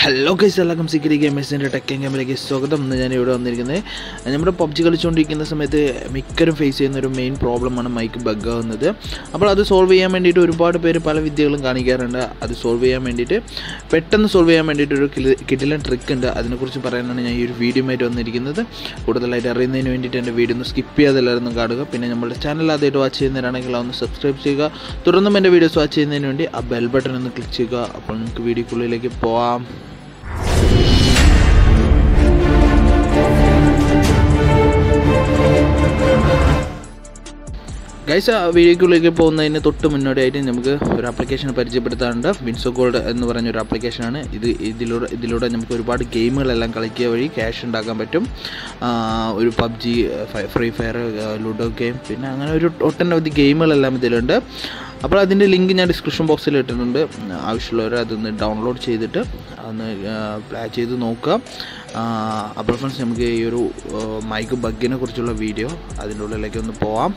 hello guys എല്ലാവർക്കും സിക്കരി ഗെയിമേഴ്സിൻ്റെ tech ഗെയിമിലേക്ക് സ്വാഗതം ഇന്ന് ഞാൻ ഇവിടെ വന്നിരിക്കുന്നത് നമ്മുടെ പബ്ജി കളിച്ചുകൊണ്ടിരിക്കുന്ന സമയത്ത് മിക്കരും ഫേസ് ചെയ്യുന്ന ഒരു മെയിൻ പ്രോബ്ലമാണ് മൈക്ക് ബഗ് ആവുന്നത് അപ്പോൾ അത് സോൾവ് ചെയ്യാൻ വേണ്ടിയിട്ട് ഒരുപാട് പേര് പല വിദ്യകളും കാണിക്കാറുണ്ട് അത് സോൾവ് ചെയ്യാൻ വേണ്ടിയിട്ട് പെട്ടെന്ന് സോൾവ് ചെയ്യാൻ വേണ്ടിയിട്ട് ഒരു കിടിലൻ ട്രിക്ക് ഉണ്ട് അതിനെക്കുറിച്ച് പറയാനാണ് ഞാൻ ഈ ഒരു വീഡിയോ ആയിട്ട് വന്നിരിക്കുന്നത് കൂടുതലായിട്ട് അറിയുന്നതിന് വേണ്ടിയിട്ട് എൻ്റെ വീഡിയോ ഒന്ന് സ്കിപ്പ് ചെയ്യാതെ എല്ലാവരും കാണുക പിന്നെ നമ്മുടെ ചാനൽ ആദ്യമായിട്ട് വാച്ച് ചെയ്യുന്നവരാണെങ്കിൽ ഒന്ന് സബ്സ്ക്രൈബ് ചെയ്യുക തുടർന്നും എൻ്റെ വീഡിയോസ് വാച്ച് ചെയ്യുന്നതിന് വേണ്ടി ആ ബെൽ ബട്ടൺ ഒന്ന് ക്ലിക്ക് ചെയ്യുക അപ്പോൾ നമുക്ക് വീഡിയോക്കുള്ളിലേക്ക് പോവാം ഗൈസ് ആ വീഡിയോക്കുള്ളിലേക്ക് പോകുന്നതിന് തൊട്ട് മുന്നോടിയായിട്ട് നമുക്ക് ഒരു ആപ്ലിക്കേഷൻ പരിചയപ്പെടുത്താറുണ്ട് വിൻസോ ഗോൾഡ് എന്ന് പറഞ്ഞ ഒരു ആപ്ലിക്കേഷനാണ് ഇത് ഇതിലൂടെ ഇതിലൂടെ നമുക്ക് ഒരുപാട് ഗെയിമുകളെല്ലാം കളിക്കുക വഴി ക്യാഷ് ഉണ്ടാക്കാൻ പറ്റും ആ, ഒരു PUBG free fire ludo game പിന്നെ അങ്ങനെ ഒരു ഒട്ടനവധി ഗെയിമുകളെല്ലാം ഇതിലുണ്ട് അപ്പോൾ അതിൻ്റെ ലിങ്ക് ഞാൻ ഡിസ്ക്രിപ്ഷൻ ബോക്സിൽ ഇട്ടിട്ടുണ്ട് ആവശ്യമുള്ളവർ അതൊന്ന് ഡൗൺലോഡ് ചെയ്തിട്ട് ഒന്ന് പ്ലേ ചെയ്ത് നോക്കുക ആ, അപ്പോൾ ഫ്രണ്ട്സ് നമുക്ക് ഈ ഒരു മൈക്ക് ബഗ്ഗിനെ കുറിച്ചുള്ള വീഡിയോ അതിൻ്റെ ഉള്ളിലേക്ക് ഒന്ന് പോവാം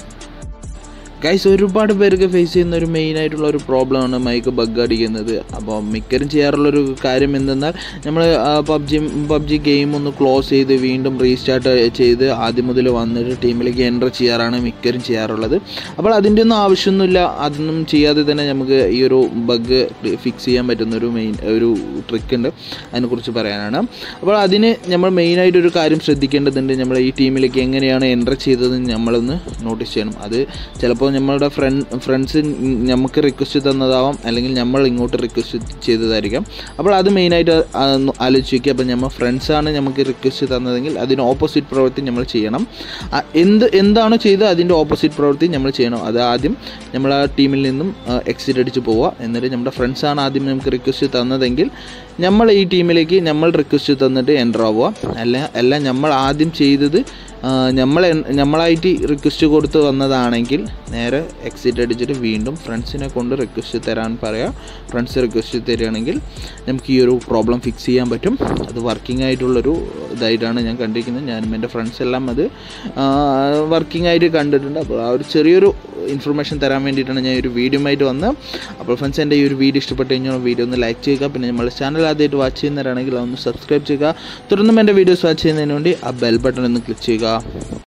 ഗൈസ് ഒരുപാട് പേർക്ക് ഫേസ് ചെയ്യുന്ന ഒരു മെയിൻ ആയിട്ടുള്ള ഒരു പ്രോബ്ലമാണ് മൈക്ക് ബഗ് അടിക്കുന്നത് അപ്പോൾ മിക്കരും ചെയ്യാറുള്ളൊരു കാര്യം എന്തെന്നാൽ നമ്മൾ പബ്ജി പബ്ജി ഗെയിം ഒന്ന് ക്ലോസ് ചെയ്ത് വീണ്ടും റീസ്റ്റാർട്ട് ചെയ്ത് ആദ്യം മുതൽ വന്നിട്ട് ടീമിലേക്ക് എൻ്റർ ചെയ്യാറാണ് മിക്കരും ചെയ്യാറുള്ളത് അപ്പോൾ അതിൻ്റെ ഒന്നും ആവശ്യമൊന്നുമില്ല അതൊന്നും ചെയ്യാതെ തന്നെ നമുക്ക് ഈ ഒരു ബഗ് ഫിക്സ് ചെയ്യാൻ പറ്റുന്ന ഒരു മെയിൻ ഒരു ട്രിക്ക് ഉണ്ട് അതിനെക്കുറിച്ച് പറയാനാണ് അപ്പോൾ അതിന് നമ്മൾ മെയിനായിട്ട് ഒരു കാര്യം ശ്രദ്ധിക്കേണ്ടതുണ്ട് നമ്മൾ ഈ ടീമിലേക്ക് എങ്ങനെയാണ് എൻ്റർ ചെയ്തതെന്ന് നമ്മളൊന്ന് നോട്ടീസ് ചെയ്യണം അത് ചിലപ്പോൾ നമ്മളുടെ ഫ്രണ്ട് ഫ്രണ്ട്സ് നമുക്ക് റിക്വസ്റ്റ് തന്നതാവാം അല്ലെങ്കിൽ നമ്മൾ ഇങ്ങോട്ട് റിക്വസ്റ്റ് ചെയ്തതായിരിക്കാം അപ്പോൾ അത് മെയിനായിട്ട് ആലോചിച്ച് വയ്ക്കുക അപ്പോൾ നമ്മൾ ഫ്രണ്ട്സാണ് നമുക്ക് റിക്വസ്റ്റ് തന്നതെങ്കിൽ അതിന് ഓപ്പോസിറ്റ് പ്രവൃത്തി നമ്മൾ ചെയ്യണം ആ, എന്ത് എന്താണോ ചെയ്ത് അതിൻ്റെ ഓപ്പോസിറ്റ് പ്രവൃത്തി നമ്മൾ ചെയ്യണം അത് ആദ്യം നമ്മൾ ആ ടീമിൽ നിന്നും എക്സിറ്റ് അടിച്ച് പോവുക എന്നിട്ട് നമ്മുടെ ഫ്രണ്ട്സാണ് ആദ്യം നമുക്ക് റിക്വസ്റ്റ് തന്നതെങ്കിൽ നമ്മൾ ഈ ടീമിലേക്ക് നമ്മൾ റിക്വസ്റ്റ് തന്നിട്ട് എൻ്റർ ആവുക അല്ല അല്ല നമ്മൾ ആദ്യം ചെയ്തത് ആ, നമ്മൾ എൻ- നമ്മളായിട്ട് റിക്വസ്റ്റ് കൊടുത്ത് വന്നതാണെങ്കിൽ നേരെ എക്സിറ്റ് അടിച്ചിട്ട് വീണ്ടും ഫ്രണ്ട്സിനെ കൊണ്ട് റിക്വസ്റ്റ് തരാൻ പറയാം ഫ്രണ്ട്സ് റിക്വസ്റ്റ് തരികയാണെങ്കിൽ നമുക്ക് ഈ ഒരു പ്രോബ്ലം ഫിക്സ് ചെയ്യാൻ പറ്റും അത് വർക്കിംഗ് ആയിട്ടുള്ളൊരു ഇതായിട്ടാണ് ഞാൻ കണ്ടിരിക്കുന്നത് ഞാനും എൻ്റെ ഫ്രണ്ട്സ് എല്ലാം അത് വർക്കിംഗ് ആയിട്ട് കണ്ടിട്ടുണ്ട് അപ്പോൾ ആ ഒരു ചെറിയൊരു ഇൻഫർമേഷൻ തരാൻ വേണ്ടിയിട്ടാണ് ഞാൻ ഈ ഒരു വീഡിയോ ആയിട്ട് വന്നത് അപ്പോൾ ഫ്രണ്ട്സ് എൻ്റെ ഈ ഒരു വീഡിയോ ഇഷ്ടപ്പെട്ട് കഴിഞ്ഞാൽ വീഡിയോ ഒന്ന് ലൈക്ക് ചെയ്യുക പിന്നെ നമ്മുടെ ചാനൽ ആദ്യമായിട്ട് വാച്ച് ചെയ്യുന്നവരാണെങ്കിൽ ഒന്ന് സബ്സ്ക്രൈബ് ചെയ്യുക തുടർന്നും എൻ്റെ വീഡിയോസ് വാച്ച് ചെയ്യുന്നതിന് വേണ്ടി ആ ബെൽ ബട്ടൺ ഒന്ന് ക്ലിക്ക് ചെയ്യുക